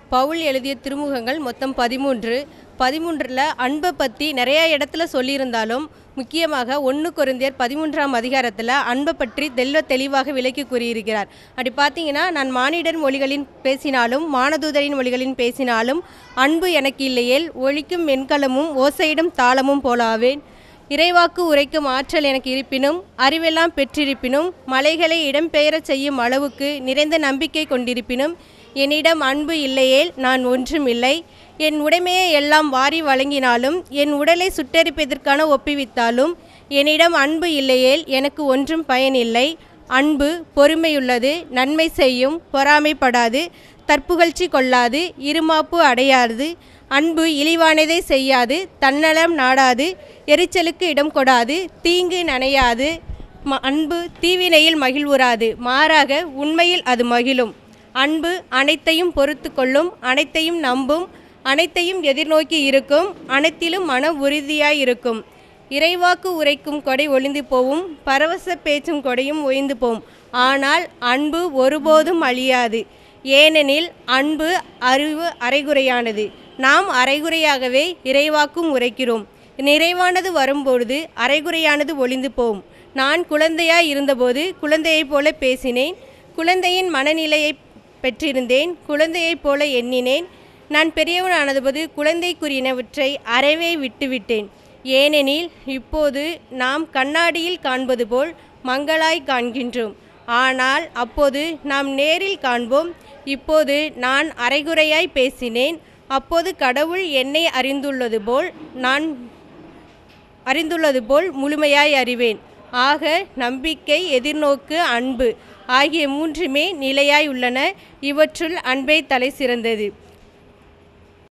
பவுல் எழுதிய திருமுகங்கள் மொத்தம் பதிமூன்று பதிமூன்றில் அன்பை பற்றி நிறைய இடத்துல சொல்லியிருந்தாலும் முக்கியமாக ஒன்று கொரிந்தியர் பதிமூன்றாம் அதிகாரத்தில் அன்பை பற்றி தெல்ல தெளிவாக விளக்கி கூறியிருக்கிறார் அப்படி பார்த்தீங்கன்னா நான் மானிடர் மொழிகளின் பேசினாலும் மானதூதரின் மொழிகளின் பேசினாலும் அன்பு எனக்கு இல்லையேல் ஒழிக்கும் மென்கலமும் ஓசையிடும் தாளமும் போலாவேன் இறைவாக்கு உரைக்கும் ஆற்றல் எனக்கு இருப்பினும் அறிவெல்லாம் பெற்றிருப்பினும் மலைகளை இடம்பெயரச் செய்யும் அளவுக்கு நிறைந்த நம்பிக்கை கொண்டிருப்பினும் என்னிடம் அன்பு இல்லையேல் நான் ஒன்றும் இல்லை என் உடைமையை எல்லாம் வாரி வழங்கினாலும் என் உடலை சுட்டெரிப்பதற்கான ஒப்புவித்தாலும் என்னிடம் அன்பு இல்லையேல் எனக்கு ஒன்றும் பயனில்லை அன்பு பொறுமையுள்ளது நன்மை செய்யும் பொறாமைப்படாது தற்புகழ்ச்சி கொள்ளாது இருமாப்பு அடையாது அன்பு இழிவானதை செய்யாது தன்னலம் நாடாது எரிச்சலுக்கு இடம் கொடாது தீங்கு நனையாது ம- அன்பு தீவினையில் மகிழ்வுறாது மாறாக உண்மையில் அது மகிழும் அன்பு அனைத்தையும் பொறுத்து கொள்ளும் அனைத்தையும் நம்பும் அனைத்தையும் எதிர்நோக்கி இருக்கும் அனைத்திலும் மன உறுதியாய் இருக்கும் இறைவாக்கு உரைக்கும் கொடை ஒளிந்து போவும் பரவச பேச்சும் கொடையும் ஒழிந்து போகும் ஆனால் அன்பு ஒருபோதும் அழியாது ஏனெனில் அன்பு அறிவு அரைகுறையானது நாம் அரைகுறையாகவே இறைவாக்கும் உரைக்கிறோம் நிறைவானது வரும்பொழுது அரைகுறையானது ஒளிந்து போகும் நான் குழந்தையாய் இருந்தபோது குழந்தையைப் போல பேசினேன் குழந்தையின் மனநிலையை பெற்றிருந்தேன் குழந்தையைப் போல எண்ணினேன் நான் பெரியவனானதுபோது குழந்தைக்குரியனவற்றை அறவே விட்டுவிட்டேன் ஏனெனில் இப்போது நாம் கண்ணாடியில் காண்பது போல் மங்களாய் காண்கின்றோம் ஆனால் அப்போது நாம் நேரில் காண்போம் இப்போது நான் அரைகுறையாய் பேசினேன் அப்போது கடவுள் என்னை அறிந்துள்ளது போல் நான் அறிந்துள்ளது போல் முழுமையாய் அறிவேன் ஆக நம்பிக்கை எதிர்நோக்கு அன்பு ஆகிய மூன்றுமே நிலையாய் உள்ளன இவற்றுள் அன்பே தலை சிறந்தது